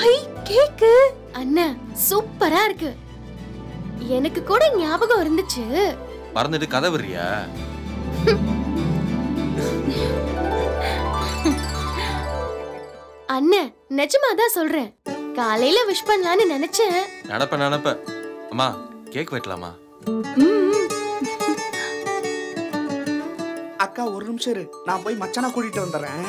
ஐ கேக்கு அண்ணன் சூப்பரா இருக்கு எனக்கு கூட ஞாபகம் இருந்துச்சு மறந்துட்டு கதை விடுறியா அண்ணன் நிஜமாதான் சொல்றேன் காலையில விஷ் பண்ணலான்னு நினைச்சேன் நடப்ப நடப்ப அம்மா கேக் வெட்டலாமா அக்கா ஒரு நிமிஷம் இரு நான் போய் மச்சானா கூட்டிட்டு வந்துடுறேன்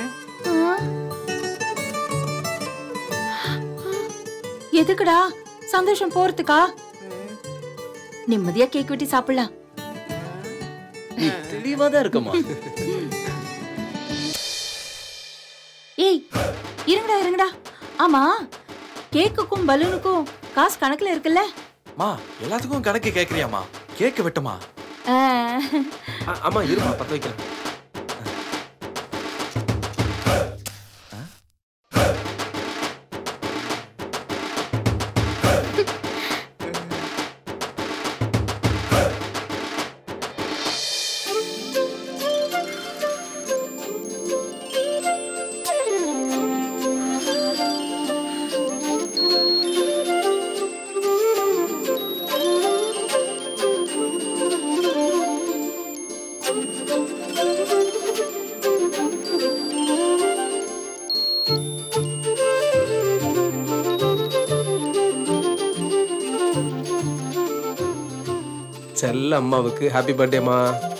எதுக்குடா சந்தோஷம் போறதுக்கா நிம்மதியா கேக் வெட்டி சாப்பிடலாம் நீ தெளிவா தான் இருக்கமா ஏய் இருங்கடா இருங்கடா ஆமா கேக்குக்கும் பலூனுக்கும் காசு கணக்குல இருக்குல்ல மா எல்லாத்துக்கும் கணக்கு கேக்குறியாமா கேக்கு வெட்டுமா ஆ, ஆமா இருமா பத்த வைக்கிறேன் செல்ல அம்மாவுக்கு ஹாப்பி பர்த்டேமா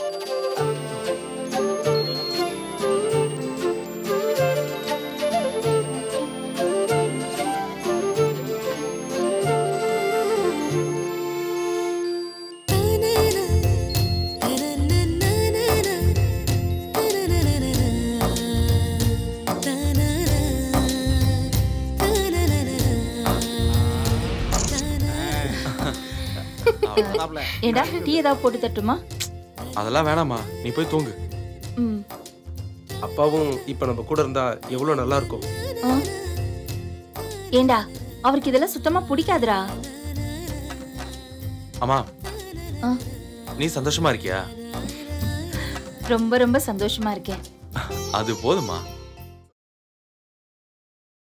ஏண்டா டீ ஏதாவது போட்டு தட்டுமா அதெல்லாம் வேணாமா நீ போய் தூங்கு ம் அப்பாவும் இப்ப நம்ம கூட இருந்தா எவ்வளவு நல்லா இருக்கும் ஆ. ஏண்டா அவருக்கு இதெல்லாம் சுத்தமா பிடிக்காதுடா அம்மா ஆ. நீ சந்தோஷமா இருக்கியா ரொம்ப ரொம்ப சந்தோஷமா இருக்கேன் அது போதுமா